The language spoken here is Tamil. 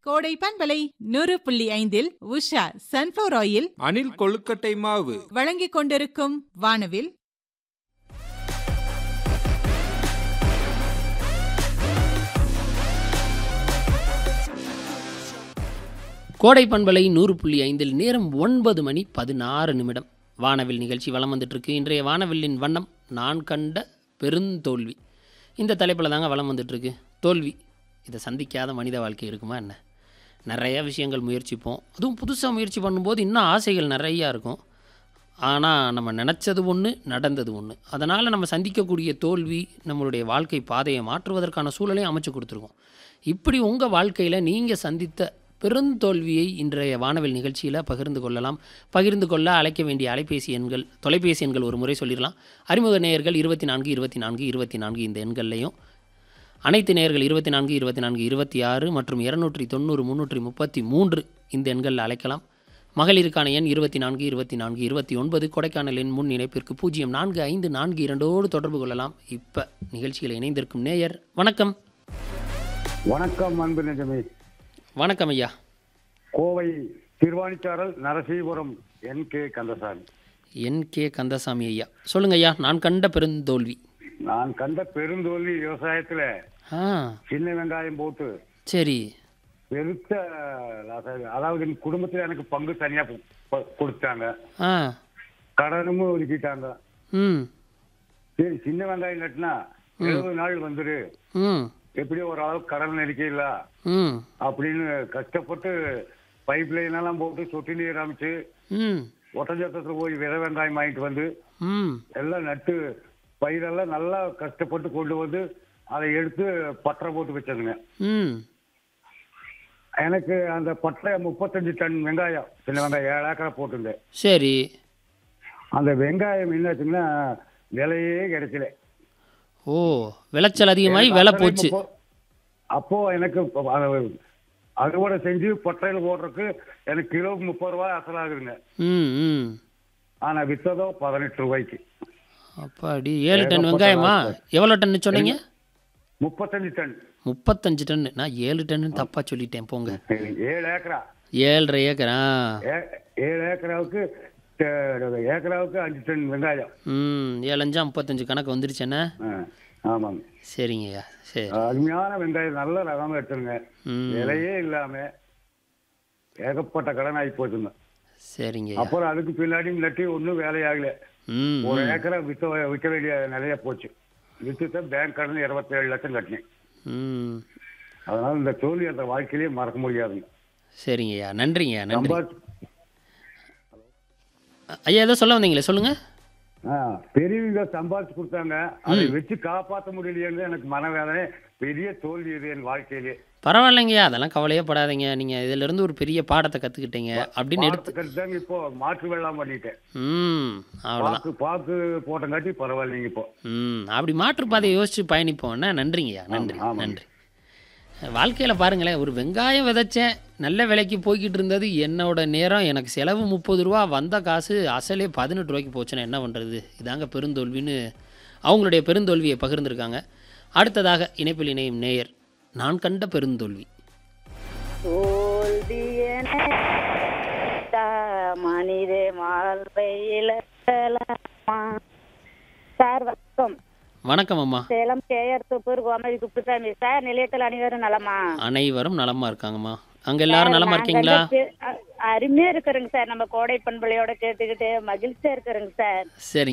கோடை பண்பலை நூறு புள்ளி ஐந்தில் உஷா சன்ஃபிளவர் ஆயில் அணில் கொழுக்கட்டை மாவு வழங்கிக் கொண்டிருக்கும் வானவில் கோடை பண்பலை நூறு புள்ளி ஐந்தில் நேரம் ஒன்பது மணி பதினாறு நிமிடம் வானவில் நிகழ்ச்சி வலம் வந்துட்டுருக்கு இன்றைய வானவில்லின் வண்ணம் நான் கண்ட பெருந்தோல்வி இந்த தலைப்பில் தாங்க வலம் வந்துட்டுருக்கு தோல்வி இதை சந்திக்காத மனித வாழ்க்கை இருக்குமா என்ன நிறைய விஷயங்கள் முயற்சிப்போம் அதுவும் புதுசாக முயற்சி பண்ணும்போது இன்னும் ஆசைகள் நிறையா இருக்கும் ஆனால் நம்ம நினச்சது ஒன்று நடந்தது ஒன்று அதனால் நம்ம சந்திக்கக்கூடிய தோல்வி நம்மளுடைய வாழ்க்கை பாதையை மாற்றுவதற்கான சூழலையும் அமைச்சு கொடுத்துருக்கோம் இப்படி உங்கள் வாழ்க்கையில் நீங்கள் சந்தித்த பெருந்தோல்வியை இன்றைய வானவில் நிகழ்ச்சியில் பகிர்ந்து கொள்ளலாம் பகிர்ந்து கொள்ள அழைக்க வேண்டிய அலைபேசி எண்கள் தொலைபேசி எண்கள் ஒரு முறை சொல்லிடலாம் அறிமுக நேயர்கள் இருபத்தி நான்கு இருபத்தி நான்கு இருபத்தி நான்கு இந்த எண்கள்லையும் அனைத்து நேயர்கள் இருபத்தி நான்கு இருபத்தி நான்கு இருபத்தி ஆறு மற்றும் இருநூற்றி தொண்ணூறு முந்நூற்றி முப்பத்தி மூன்று இந்த எண்களில் அழைக்கலாம் மகளிருக்கான எண் இருபத்தி நான்கு இருபத்தி நான்கு இருபத்தி ஒன்பது கொடைக்கானல் எண் முன் இணைப்பிற்கு பூஜ்ஜியம் நான்கு ஐந்து நான்கு இரண்டோடு தொடர்பு கொள்ளலாம் இப்போ நிகழ்ச்சியில் இணைந்திருக்கும் நேயர் வணக்கம் வணக்கம் அன்பு நிஜமே வணக்கம் ஐயா Kovai Thiruvanicharal Narasipuram N K Kandasamy N K Kandasamy ஐயா சொல்லுங்க ஐயா நான் கண்ட பெருந்தோல்வி நான் கண்ட பெருந்தோல்வி விவசாயத்துல ஆ சின்ன வெங்காயம் போட்டு சரி பெருத்த லாஸ் ஆகுது. அதாவது என் குடும்பத்துல எனக்கு பங்கு தனியா கு- ப- கொடுத்தாங்க ஆ கடனும் ஒதுக்கிட்டாங்க ம் சரி சின்ன வெங்காயம் நட்டுனா எழுபது நாள் வந்துரு ம் எப்படியோ ஒரு அளவு கடன் நெருக்கையில ம் அப்படின்னு கஷ்டப்பட்டு பைப் லைன் எல்லாம் போட்டு சொட்டு நீர் அமைச்சு ம் ஒட்டஞ்சத்தத்துல போய் வித வெங்காயம் வாங்கிட்டு வந்து ம் எல்லாம் நட்டு பயிரெல்லாம் நல்லா கஷ்டப்பட்டு கொண்டு வந்து அதை எடுத்து பட்டறை போட்டு வச்சதுங்க ம் எனக்கு அந்த பட்டறை முப்பத்தஞ்சு டன் வெங்காயம் சின்ன வெங்காயம் ஏழு ஏக்கரா போட்டிருந்தேன் சரி அந்த வெங்காயம் என்னாச்சுங்கன்னா விலையே கிடைக்கல ஓ விளைச்சல் அதிகமாகி விலை போச்சு அப்போ- அப்போ எனக்கு ப- அது- அறுவடை செஞ்சு பட்டறையில் போடுறதுக்கு எனக்கு கிலோ முப்பது ரூபாய் அசலாகுதுங்க ம் ம் ஆனா வித்ததோ பதினெட்டு ரூபாய்க்கு அப்பாடி ஏழு டன் வெங்காயமா எவ்வளோ டன் சொன்னீங்க முப்பத்தஞ்சு டன் முப்பத்தஞ்சு டன் நான் ஏழு டன்னு தப்பாக சொல்லிட்டேன் போங்க ஏழு ஏக்கரா ஏழரை ஏக்கரா ஏ- ஏழு ஏக்கராவுக்கு ட- ஏக்கராவுக்கு அஞ்சு டன் வெங்காயம் ம் ஏழஞ்சா முப்பத்தஞ்சு கணக்கு வந்துருச்சேண்ணே ஆ, ஆமாங்க சரிங்கய்யா சரி அருமையான வெங்காயம் நல்ல ரகமா எடுத்துருங்க ம் விலையே இல்லாம ஏகப்பட்ட கடன் ஆகி போச்சுங்க சரிங்கய்யா அப்புறம் அதுக்கு பின்னாடி நட்டி ஒன்றும் வேலையாகல ம் ஒரு ஏக்கரை விற்க விற்க வேண்டிய நிலைய போச்சு வித்துட்டு பேங்க் கடன் இருபத்தி ஏழு லட்சம் கட்டினேன் ம் அதனால இந்த தோல்வி அந்த வாழ்க்கையிலேயே மறக்க முடியாதுங்க சரிங்கய்யா நன்றிங்கய்யா நன்றி சம்பாதிச்சு ஐயா ஏதோ சொல்ல வந்தீங்களே சொல்லுங்க ஆ, பெரியவங்க சம்பாதிச்சு கொடுத்தாங்க அதை வச்சு காப்பாற்ற முடியலையேன்னு எனக்கு மனவேதனை பெரிய தோல்வி இது என் வாழ்க்கையிலே பரவாயில்லைங்கய்யா அதெல்லாம் கவலையே படாதீங்க நீங்கள் இதிலிருந்து ஒரு பெரிய பாடத்தை கற்றுக்கிட்டீங்க அப்படின்னு எடுத்து பார்த்துக்கிட்டு இப்போ மாற்று வெள்ளம் பண்ணிட்டேன் ம் அவ்வளோதான் பாக்கு பாக்கு போட்டங்காட்டி பரவாயில்லைங்க இப்போ ம் அப்படி மாற்றுப்பாதையை யோசிச்சு பயணிப்போம்னா நன்றிங்கய்யா நன்றி ஆமாம். நன்றி வாழ்க்கையில் பாருங்களேன் ஒரு வெங்காயம் விதைச்சேன் நல்ல விலைக்கு போய்கிட்டு இருந்தது என்னோட நேரம் எனக்கு செலவு முப்பது ரூபா வந்த காசு அசலே பதினெட்டு ரூபாய்க்கு போச்சுன்னா என்ன பண்ணுறது இதாங்க பெருந்தோல்வின்னு அவங்களுடைய பெருந்தோல்வியை பகிர்ந்திருக்காங்க அடுத்ததாக இணைப்பில் இணையும் நேயர் நான் கண்ட பெருந்தோல்வி தோல்வியன மனித வாழ்வையில் சார் வணக்கம் வணக்கம் அம்மா சேலம் கேஆர் துப்பூர் கோமதி குப்புசாமி சார் நிலையத்தில் அனைவரும் நலமா அனைவரும் நலமா இருக்காங்கம்மா அங்கே எல்லாரும் நலமா நாங்க இருக்கீங்களா வந்து அ- அருமையா இருக்கிறோங்க சார் நம்ம கோடை பண்பலையோட கேட்டுக்கிட்டு மகிழ்ச்சியா இருக்கிறோங்க சார் சரி